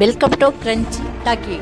welcome to crunch talkie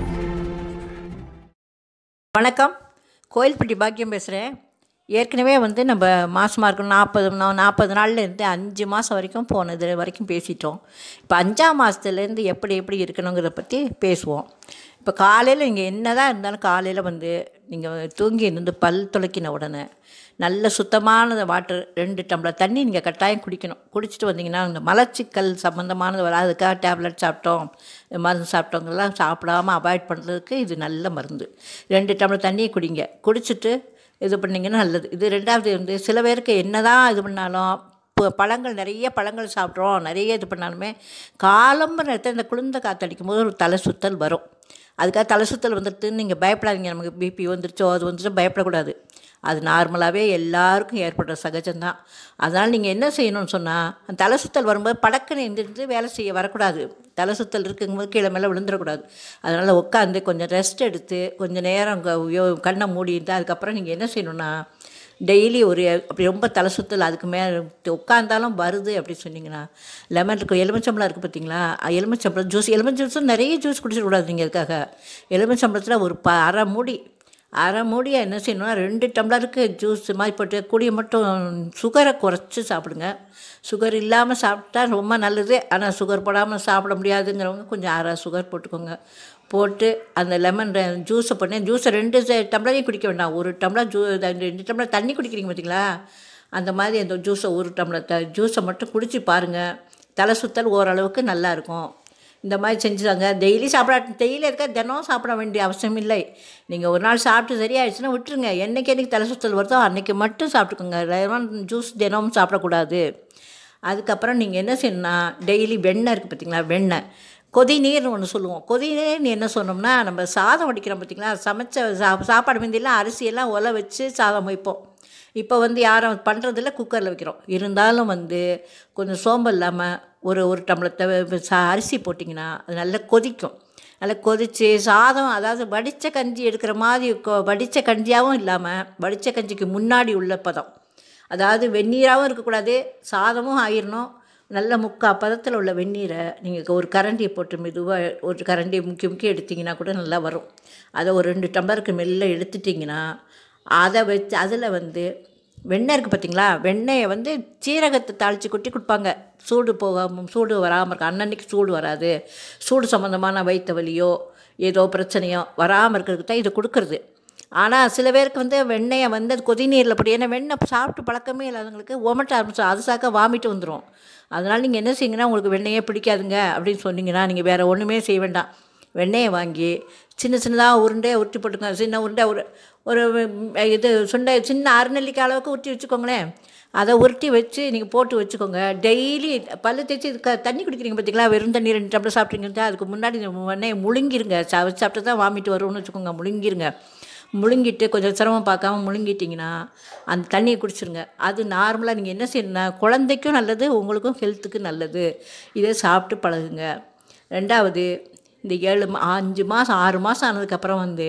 வணக்கம் கோயில்பட்டி பாக்கியம் பேசுகிறேன் ஏற்கனவே வந்து நம்ம மாதமாக இருக்கணும் நாற்பது நாற்பது நாள்லேருந்து அஞ்சு மாதம் வரைக்கும் போனது வரைக்கும் பேசிட்டோம் இப்போ அஞ்சாம் மாதத்துலேருந்து எப்படி எப்படி இருக்கணுங்கிறத பற்றி பேசுவோம் இப்போ காலையில் இங்கே என்ன தான் இருந்தாலும் காலையில் வந்து நீங்கள் தூங்கி இருந்து பல் துளக்கின உடனே நல்ல சுத்தமான வாட்டர் ரெண்டு டம்ளர் தண்ணி நீங்கள் கட்டாயம் குடிக்கணும் குடிச்சிட்டு வந்தீங்கன்னா இந்த மலச்சிக்கல் சம்மந்தமானது வராது அதுக்காக டேப்லெட் சாப்பிட்டோம் மருந்து சாப்பிட்டவங்கெல்லாம் சாப்பிடாம அவாய்ட் பண்ணுறதுக்கு இது நல்ல மருந்து ரெண்டு டம்ளர் தண்ணியை குடிங்க குடிச்சிட்டு இது பண்ணிங்கன்னா நல்லது இது ரெண்டாவது வந்து சில பேருக்கு என்ன தான் இது பண்ணாலும் இப்போ பழங்கள் நிறைய பழங்கள் சாப்பிட்றோம் நிறைய இது பண்ணாலுமே காலம்பு நேரத்தில் இந்த குளிர்ந்த காற்றடிக்கும் போது ஒரு தலை சுத்தல் வரும் அதுக்காக தலை சுத்தல் வந்துடுதுன்னு நீங்கள் பயப்படாதீங்க நமக்கு பிபி வந்துருச்சோ அது வந்துருச்சோ பயப்படக்கூடாது அது நார்மலாகவே எல்லாருக்கும் ஏற்படுற சகஜம்தான் அதனால் நீங்கள் என்ன செய்யணும்னு சொன்னால் அந்த தலை சுத்தல் வரும்போது படக்குன்னு எந்திரிச்சு வேலை செய்ய வரக்கூடாது தலை சுத்தல் இருக்கும்போது கீழே மேலே விழுந்துடக்கூடாது அதனால் உட்காந்து கொஞ்சம் ரெஸ்ட் எடுத்து கொஞ்சம் நேரம் க- யோ- கண்ணை மூடிட்டு அதுக்கப்புறம் நீங்கள் என்ன செய்யணும்னா டெய்லி ஒரு அப்படி ரொம்ப தலை சுத்தல் அதுக்கு மேலே உட்காந்தாலும் வருது அப்படி சொன்னீங்கன்னா லெமன் இருக்கும் எலுமிச்சம்பழம் இருக்குது பார்த்தீங்களா அஹ் எலுமிச்சம்பழம் ஜூஸ் எலுமிச்சம் ஜூஸும் நிறைய ஜூஸ் குடிச்சிடக்கூடாது நீங்கள் அதுக்காக எலுமிச்சம்பழத்தில் ஒரு ப அரை மூடி அரை மூடியை என்ன செய்யணும்னா ரெண்டு டம்ளருக்கு ஜூஸ் மாதிரி போட்டு கூடிய மட்டும் சுகரை குறைச்சி சாப்பிடுங்க சுகர் இல்லாமல் சாப்பிட்டா ரொம்ப நல்லது ஆனால் சுகர் போடாமல் சாப்பிட முடியாதுங்கிறவங்க கொஞ்சம் அரை சுகர் போட்டுக்கோங்க போட்டு அந்த லெமன் ஜூஸை பண்ணி ஜூஸை ரெண்டு ச- டம்ளரையும் குடிக்க வேண்டாம் ஒரு டம்ளர் ஜூ ரெண்டு டம்ளர் தண்ணி குடிக்கிறீங்க பார்த்தீங்களா அந்த மாதிரி அந்த ஜூஸை ஒரு டம்ளர் த ஜூஸை மட்டும் குடிச்சு பாருங்கள் தலை சுத்தல் ஓரளவுக்கு நல்லா இருக்கும் இந்த மாதிரி செஞ்சுதாங்க டெய்லி சாப்பிட டெய்லி இருக்க தினம் சாப்பிட வேண்டிய அவசியம் இல்லை நீங்கள் ஒரு நாள் சாப்பிட்டு சரியாயிடுச்சுன்னா விட்டுருங்க என்னைக்கு என்னைக்கு தலை சுத்தல் வருதோ அன்றைக்கி மட்டும் சாப்பிட்டுக்கோங்க லெமன் ஜூஸ் தினமும் சாப்பிடக்கூடாது அதுக்கப்புறம் நீங்கள் என்ன செய்யணும்னா டெய்லி வெண்ணெய் இருக்குது பார்த்தீங்களா வெண்ணெய் கொதி நீர்னு ஒன்று சொல்லுவோம் கொதி நீர்னு என்ன சொன்னோம்னா நம்ம சாதம் வடிக்கிறோம் பார்த்தீங்களா சமைச்ச சா சாப்பாடு முந்தியெல்லாம் அரிசியெல்லாம் உலை வச்சு சாதம் வைப்போம் இப்போ வந்து யாரும் பண்ணுறதில்ல குக்கரில் வைக்கிறோம் இருந்தாலும் வந்து கொஞ்சம் சோம்பல் இல்லாமல் ஒரு ஒரு டம்ளர் த- சா அரிசி போட்டிங்கன்னா அது நல்லா கொதிக்கும் நல்லா கொதித்து சாதம் அதாவது வடித்த கஞ்சி எடுக்கிற மாதிரி கொ- வடித்த கஞ்சியாகவும் இல்லாமல் வடித்த கஞ்சிக்கு முன்னாடி உள்ள பதம் அதாவது வெந்நீராகவும் இருக்கக்கூடாது சாதமும் ஆயிரணும் நல்ல முக்கா பதத்தில் உள்ள வெந்நீரை நீங்கள் ஒரு கரண்டியை போட்டு மெதுவாக ஒரு கரண்டியை முக்கி முக்கி எடுத்திங்கன்னா கூட நல்லா வரும் அதை ஒரு ரெண்டு டம்ளருக்கு மெல்ல எடுத்துட்டிங்கன்னா அதை வச்சு அதில் வந்து வெண்ணெய் இருக்குது பார்த்தீங்களா வெண்ணெயை வந்து சீரகத்தை தாளித்து கொட்டி கொடுப்பாங்க சூடு போகாமல் சூடு வராமல் இருக்க அன்னன்னைக்கு சூடு வராது சூடு சம்மந்தமான வயிற்று வலியோ ஏதோ பிரச்சனையோ வராமல் இருக்கிறதுக்கு தான் இது கொடுக்குறது ஆனால் சில பேருக்கு வந்து வெண்ணெயை வந்து அது கொதி நீரில் போட்டு ஏன்னா வெண்ணெய் சாப்பிட்டு பழக்கமே இல்லாதவங்களுக்கு ஒமட்ட ஆரம்பிச்சோம் அது சாக்க வாமிட்டு வந்துடும் அதனால் நீங்கள் என்ன செய்யுங்கன்னா உங்களுக்கு வெண்ணெயே பிடிக்காதுங்க அப்படின்னு சொன்னீங்கன்னா நீங்கள் வேறு ஒன்றுமே செய்ய வேண்டாம் வெண்ணெயை வாங்கி சின்ன சின்னதாக உருண்டையை உருட்டி போட்டுக்கோங்க சின்ன உருண்டை ஒரு ஒரு ம், இது சுண்டை சின்ன அரைநெல்லிக்காய் அளவுக்கு உருட்டி வச்சுக்கோங்களேன் அதை உருட்டி வச்சு நீங்கள் போட்டு வச்சுக்கோங்க டெய்லி பல்லு தேய்ச்சி க தண்ணி குடிக்கிறீங்க பார்த்தீங்களா வெறும் தண்ணி ரெண்டு டம்ளர் சாப்பிட்றீங்க அதுக்கு முன்னாடி இந்த வெண்ணெயை முழுங்கிருங்க சா சாப்பிட்டு தான் வாமிட்டு வரும்னு வச்சுக்கோங்க முழுங்கிருங்க முழுங்கிட்டு கொஞ்சம் சிரமம் பார்க்காம முழுங்கிட்டிங்கன்னா அந்த தண்ணியை குடிச்சிருங்க அது நார்மலாக நீங்கள் என்ன செய்யணும்னா குழந்தைக்கும் நல்லது உங்களுக்கும் ஹெல்த்துக்கு நல்லது இதை சாப்பிட்டு பழகுங்க ரெண்டாவது இந்த ஏழு மா அஞ்சு மாதம் ஆறு மாதம் ஆனதுக்கப்புறம் வந்து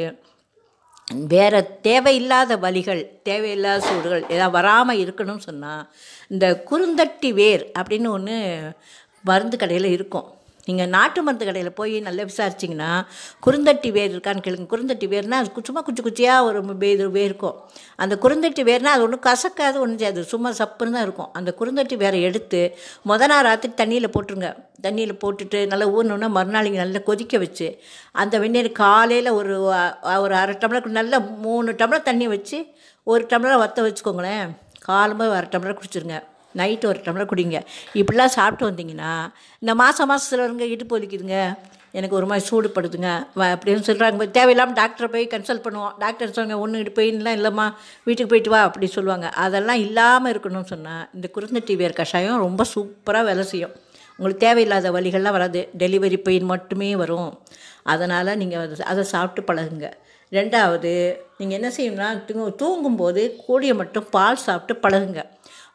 வேறு தேவையில்லாத வலிகள் தேவையில்லாத சூடுகள் ஏதாவது வராமல் இருக்கணும்னு சொன்னால் இந்த குறுந்தட்டி வேர் அப்படின்னு ஒன்று மருந்து கடையில் இருக்கும் நீங்கள் நாட்டு மருந்து கடையில் போய் நல்லா விசாரிச்சிங்கன்னா குறுந்தட்டி வேர் இருக்கான்னு கேளுங்க குறுந்தட்டி வேர்னா அது கு- சும்மா குச்சி குச்சியாக ஒரு வே- இது வேர் இருக்கும் அந்த குறுந்தட்டி வேர்னா அது ஒன்றும் கசக்காது ஒன்றும் செய்யாது சும்மா சப்புன்னு தான் இருக்கும் அந்த குறுந்தட்டி வேரை எடுத்து முத நாள் ராத்திரி தண்ணியில் போட்டுருங்க தண்ணியில் போட்டுட்டு நல்லா ஊறினோன்னா மறுநாள் இங்க நல்லா கொதிக்க வச்சு அந்த வெந்நீர் காலையில் ஒரு அ- ஒரு அரை டம்ளருக்கு நல்ல மூணு டம்ளர் தண்ணி வச்சு ஒரு டம்ளர் வற்ற வச்சுக்கோங்களேன் காலமாக அரை டம்ளர் குடிச்சிருங்க நைட்டு ஒரு டம்ளர் குடிங்க இப்படிலாம் சாப்பிட்டு வந்தீங்கன்னா இந்த மாதம் மாதத்தில் இருங்க இடுப்பு வலிக்குதுங்க எனக்கு ஒரு மாதிரி சூடுபடுதுங்க வ- அப்படின்னு சொல்கிறாங்க தேவையில்லாமல் டாக்டரை போய் கன்சல்ட் பண்ணுவோம் டாக்டர் சொன்னாங்க ஒன்றும் இடுப்பு பெயின்லாம் இல்லைம்மா வீட்டுக்கு போயிட்டு வா அப்படி சொல்லுவாங்க அதெல்லாம் இல்லாமல் இருக்கணும்னு சொன்னால் இந்த குருந்தட்டி வேர் கஷாயம் ரொம்ப சூப்பராக வேலை செய்யும் உங்களுக்கு தேவையில்லாத வலிகள்லாம் வராது டெலிவரி பெயின் மட்டுமே வரும் அதனால் நீங்கள் அதை அதை சாப்பிட்டு பழகுங்க ரெண்டாவது நீங்கள் என்ன செய்யணும்னா தூ- தூங்கும்போது கூடிய மட்டும் பால் சாப்பிட்டு பழகுங்க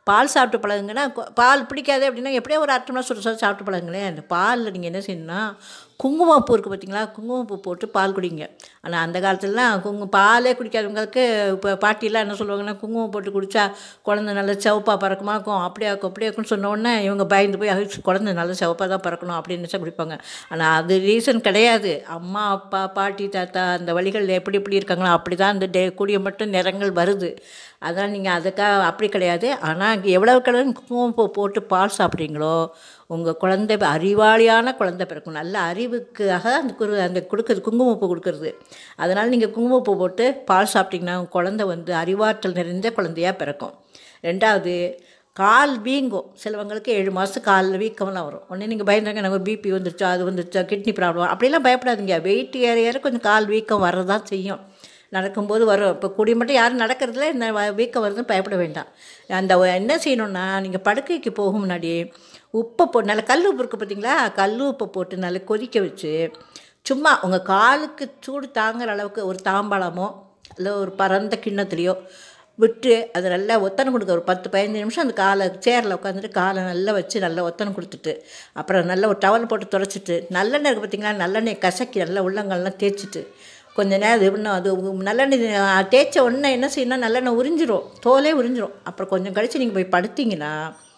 பால் சாப்பிட்டு பழகுங்கன்னா கொ- பால் பிடிக்காது அப்படின்னா எப்படியோ ஒரு அரை டம்ளர் சுட சுட சாப்பிட்டு பழகுங்களேன் அந்த பாலில் நீங்கள் என்ன செய்யணும்னா குங்குமப்பூ இருக்குது பார்த்தீங்களா குங்குமப்பூ போட்டு பால் குடிங்க ஆனால் அந்த காலத்துலலாம் குங்கு பாலே குடிக்காதவங்களுக்கு இப்போ பாட்டிலாம் என்ன சொல்லுவாங்கன்னா குங்குமம் போட்டு குடித்தா குழந்தை நல்லா சிவப்பாக பறக்குமாக்கும் அப்படியாக்கும் அப்படியாக்கும்னு சொன்ன உடனே இவங்க பயந்து போய் "ஐயோ, குழந்தை நல்லா சிவப்பாக தான் பறக்கணும் அப்படின்னு நினச்சா குடிப்பாங்க ஆனால் அது ரீசன் கிடையாது அம்மா அப்பா பாட்டி தாத்தா அந்த வழிகளில் எப்படி எப்படி இருக்காங்களோ அப்படி தான் அந்த டே கூடிய மட்டும் நிறங்கள் வருது அதான் நீங்கள் அதுக்காக அப்படி கிடையாது ஆனால் எவ்வளவு கிழங்கு குங்குமப்பூ போட்டு பால் சாப்பிட்றீங்களோ உங்கள் குழந்தை அறிவாளியான குழந்தை பிறக்கும் நல்ல அறிவுக்காக அந்த குரு அந்த கொடுக்குறது குங்குமப்பூ கொடுக்குறது அதனால் நீங்கள் குங்குமப்பூ போட்டு பால் சாப்பிட்டீங்கன்னா உங்கள் குழந்தை வந்து அறிவாற்றல் நிறைந்த குழந்தையாக பிறக்கும் ரெண்டாவது கால் வீங்கும் சிலவங்களுக்கு ஏழு மாதம் காலில் வீக்கம்லாம் வரும் உடனே நீங்கள் பயந்தாங்க எனக்கு பிபி வந்துருச்சா அது வந்துருச்சா கிட்னி ப்ராப்ளம் அப்படிலாம் பயப்படாதீங்க வெயிட் ஏற ஏற கொஞ்சம் கால் வீக்கம் வரதான் செய்யும் நடக்கும்போது வரும் இப்போ கூடிய மட்டும் யாரும் நடக்கிறதுல இந்த வ- வீக்கம் வருதுன்னு பயப்பட வேண்டாம் அந்த வ- என்ன செய்யணும்னா நீங்கள் படுக்கைக்கு போகும் முன்னாடி உப்பை போட்டு நல்ல கல் உப்பு இருக்குது பார்த்தீங்களா கல் உப்பை போட்டு நல்லா கொதிக்க வச்சு சும்மா உங்கள் காலுக்கு சூடு தாங்குற அளவுக்கு ஒரு தாம்பாளமோ இல்லை ஒரு பரந்த கிண்ணத்துலேயோ விட்டு அது நல்லா ஒத்தனை கொடுக்க ஒரு பத்து பதினஞ்சு நிமிஷம் அந்த காலை சேரில் உட்காந்துட்டு காலை நல்லா வச்சு நல்லா ஒத்தனை கொடுத்துட்டு அப்புறம் நல்லா ஒரு டவல் போட்டு துடைச்சிட்டு நல்லெண்ணெய் இருக்குது பார்த்தீங்களா நல்லெண்ணெய் கசக்கி நல்லா உள்ளங்கால்லாம் தேய்ச்சிட்டு கொஞ்ச நேரம் இது இன்னும் அது உ- நல்லெண்ணெய் அஹ், தேய்ச்ச உடனே என்ன செய்யணும் நல்லெண்ணெய் உறிஞ்சிரும் தோலே உறிஞ்சிரும் அப்புறம் கொஞ்சம் கழித்து நீங்கள் போய் படுத்தீங்கன்னா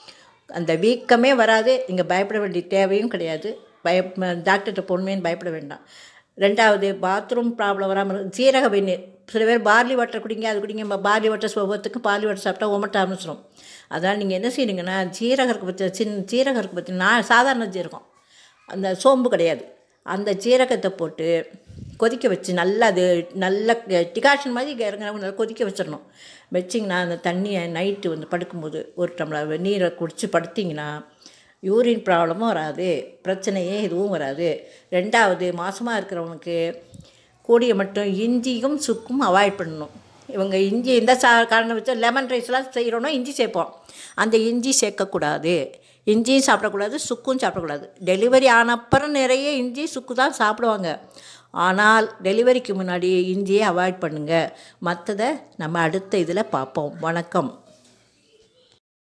அந்த வீக்கமே வராது நீங்கள் பயப்பட வேண்டிய தேவையும் கிடையாது பய டாக்டர்கிட்ட போகணுமேன்னு பயப்பட வேண்டாம் ரெண்டாவது பாத்ரூம் ப்ராப்ளம் வராமல் சீரக வெந்நீர் சில பேர் பார்லி வாட்டர் குடிங்க அது குடிங்க ம- பார்லி வாட்டர் ஒவ்வொருத்துக்கும் பார்லி வாட்டர் சாப்பிட்டா உமட்ட ஆரம்பிச்சிடும் அதனால் நீங்கள் என்ன செய்றீங்கன்னா ஜீரகம் இருக்கு பற்றி சின்ன ஜீரகம் இருக்குது பற்றி நான் சாதாரண ஜீரகம் அந்த சோம்பு கிடையாது அந்த ஜீரகத்தை போட்டு கொதிக்க வச்சு நல்லா அது நல்ல டிகாஷன் மாதிரி இறங்குற நல்லா கொதிக்க வச்சிடணும் வச்சிங்கன்னா அந்த தண்ணியை நைட்டு வந்து படுக்கும்போது ஒரு டம்ளர் நீரை குடித்து படுத்திங்கன்னா யூரின் ப்ராப்ளமும் வராது பிரச்சனையே எதுவும் வராது ரெண்டாவது மாசமாக இருக்கிறவனுக்கு கூடிய மட்டும் இஞ்சியும் சுக்கும் அவாய்ட் பண்ணணும் இவங்க இஞ்சி இந்த சா காரணம் வச்சு லெமன் ரைஸ்லாம் செய்கிறோன்னா இஞ்சி சேர்ப்போம் அந்த இஞ்சி சேர்க்கக்கூடாது இஞ்சியும் சாப்பிடக்கூடாது சுக்கும் சாப்பிடக்கூடாது டெலிவரி ஆனப்புறம் நிறைய இஞ்சி சுக்கு தான் சாப்பிடுவாங்க ஆனால் டெலிவரிக்கு முன்னாடி இஞ்சியை அவாய்ட் பண்ணுங்கள் மற்றதை நம்ம அடுத்த இதில் பார்ப்போம் வணக்கம்